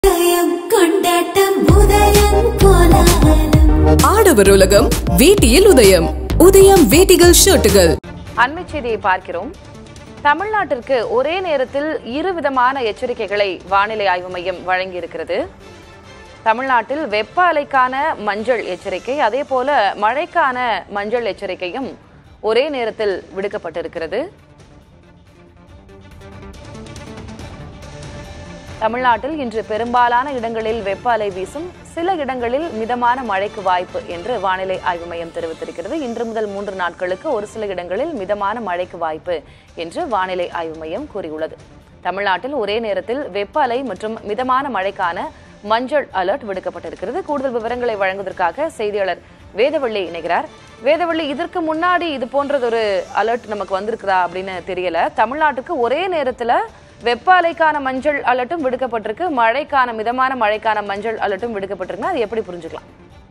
உதயம் கொண்டாட்டம் உதயம் கோலாகலம் ஆடவர் உலகம் வேட்டியில் உதயம் உதயம் வேட்டிகள் ஷர்ட்டுகள் அண்மை செய்தியை பார்க்கிறோம் தமிழ்நாட்டிற்கு ஒரே நேரத்தில் இரு விதமான எச்சரிக்கைகளை வானிலை ஆய்வு மையம் வழங்கியிருக்கிறது தமிழ்நாட்டில் வெப்ப அலைக்கான மஞ்சள் எச்சரிக்கை அதே போல மழைக்கான மஞ்சள் எச்சரிக்கையும் ஒரே நேரத்தில் விடுக்கப்பட்டிருக்கிறது தமிழ்நாட்டில் இன்று பெரும்பாலான இடங்களில் வெப்ப அலை வீசும் சில இடங்களில் மிதமான மழைக்கு வாய்ப்பு என்று வானிலை ஆய்வு மையம் தெரிவித்திருக்கிறது இன்று முதல் மூன்று நாட்களுக்கு ஒரு சில இடங்களில் மிதமான மழைக்கு வாய்ப்பு என்று வானிலை ஆய்வு மையம் கூறியுள்ளது தமிழ்நாட்டில் ஒரே நேரத்தில் வெப்ப அலை மற்றும் மிதமான மழைக்கான மஞ்சள் அலர்ட் விடுக்கப்பட்டிருக்கிறது கூடுதல் விவரங்களை வழங்குவதற்காக செய்தியாளர் வேதவள்ளி இணைகிறார் வேதவள்ளி இதற்கு முன்னாடி இது போன்றதொரு அலர்ட் நமக்கு வந்திருக்குதா அப்படின்னு தெரியல தமிழ்நாட்டுக்கு ஒரே நேரத்துல வெப்ப அலைக்கான மஞ்சள் அலர்ட்டும் விடுக்கப்பட்டிருக்கு மழைக்கான மிதமான மழைக்கான மஞ்சள் அலர்ட்டும் விடுக்கப்பட்டிருக்கு அது எப்படி புரிஞ்சுக்கலாம்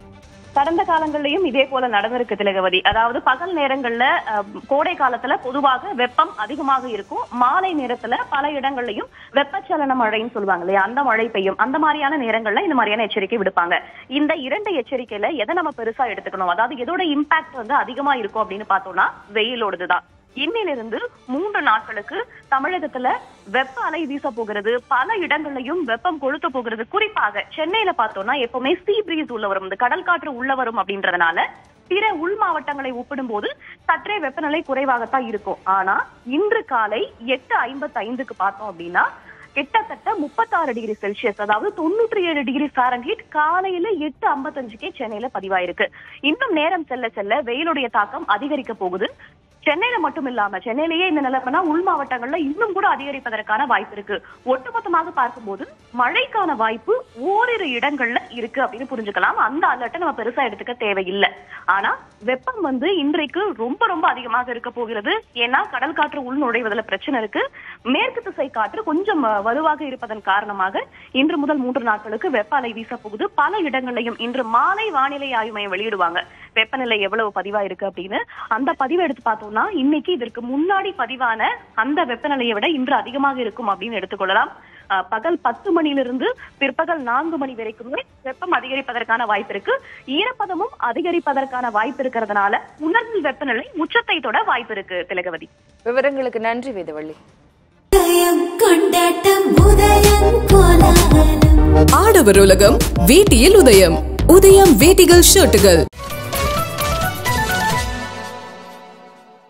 கடந்த காலங்கள்லயும் இதே போல நடந்திருக்கு திலகவதி அதாவது பகல் நேரங்கள்ல அஹ், கோடை காலத்துல பொதுவாக வெப்பம் அதிகமாக இருக்கும் மாலை நேரத்துல பல இடங்கள்லயும் வெப்பச்சலன மழைன்னு சொல்லுவாங்க இல்லையா அந்த மழை பெய்யும் அந்த மாதிரியான நேரங்கள்ல இந்த மாதிரியான எச்சரிக்கை விடுப்பாங்க இந்த இரண்டு எச்சரிக்கையில எதை நம்ம பெருசா எடுத்துக்கணும் அதாவது எதோட இம்பாக்ட் வந்து அதிகமா இருக்கும் அப்படின்னு பார்த்தோம்னா வெயிலோடதுதான் இன்னிலிருந்து மூன்று நாட்களுக்கு தமிழகத்துல வெப்ப அலை வீச போகிறது பல இடங்கள்லயும் வெப்பம் கொளுத்த போகிறது குறிப்பாக சென்னையில பார்த்தோம்னா எப்பவுமே சீ பிரீஸ் உள்ள வரும் இந்த கடல் காற்று உள்ள வரும் அப்படின்றதுனால பிற உள் மாவட்டங்களை ஒப்பிடும்போது சற்றே வெப்பநிலை குறைவாகத்தான் இருக்கும் ஆனா இன்று காலை எட்டு ஐம்பத்தி ஐந்துக்கு பார்த்தோம் அப்படின்னா கிட்டத்தட்ட முப்பத்தாறு டிகிரி செல்சியஸ் அதாவது தொண்ணூற்றி ஏழு டிகிரி ஃபாரன்ஹீட் காலையில எட்டு ஐம்பத்தஞ்சுக்கே சென்னையில பதிவாயிருக்கு இன்னும் நேரம் செல்ல செல்ல வெயிலுடைய தாக்கம் அதிகரிக்க போகுது சென்னையில மட்டும் இல்லாம சென்னையிலேயே இந்த நிலைமைனா உள் மாவட்டங்கள்ல இன்னும் கூட அதிகரிப்பதற்கான வாய்ப்பு இருக்கு ஒட்டுமொத்தமாக பார்க்கும்போது மழைக்கான வாய்ப்பு ஓரிரு இடங்கள்ல இருக்கு அப்படின்னு புரிஞ்சுக்கலாம் அந்த அலர்ட்டை நம்ம பெருசா எடுத்துக்க தேவையில்லை ஆனா வெப்பம் வந்து இன்றைக்கு ரொம்ப ரொம்ப அதிகமாக இருக்க போகிறது ஏன்னா கடல் காற்று உள் நுழைவதில் பிரச்சனை இருக்கு மேற்கு திசை காற்று கொஞ்சம் அஹ், வலுவாக இருப்பதன் காரணமாக இன்று முதல் மூன்று நாட்களுக்கு வெப்ப அலை வீச போகுது பல இடங்களையும் இன்று மாலை வானிலை ஆய்வு மையம் வெளியிடுவாங்க வெப்பநிலை எவ்வளவு பதிவா இருக்கு அப்படின்னு அந்த பதிவை எடுத்து பார்த்தோம்னா இன்னைக்கு இதற்கு முன்னாடி பதிவான அந்த வெப்பநிலையை விட இன்று அதிகமாக இருக்கும் அப்படின்னு எடுத்துக்கொள்ளலாம் அஹ், பகல் பத்து மணியிலிருந்து பிற்பகல் நான்கு மணி வரைக்குமே வெப்பம் அதிகரிப்பதற்கான வாய்ப்பு இருக்கு ஈரப்பதமும் அதிகரிப்பதற்கான வாய்ப்பு இருக்கிறதுனால உணர்வில் வெப்பநிலை உச்சத்தை தொட வாய்ப்பு இருக்கு திலகவதி விவரங்களுக்கு நன்றி வேதவள்ளி உதயம் கொண்டாட்டம் உதயம் கோலாகலம் ஆடவர் உலகம் வேட்டியில் உதயம் உதயம் வேட்டிகள் ஷர்ட்டுகள்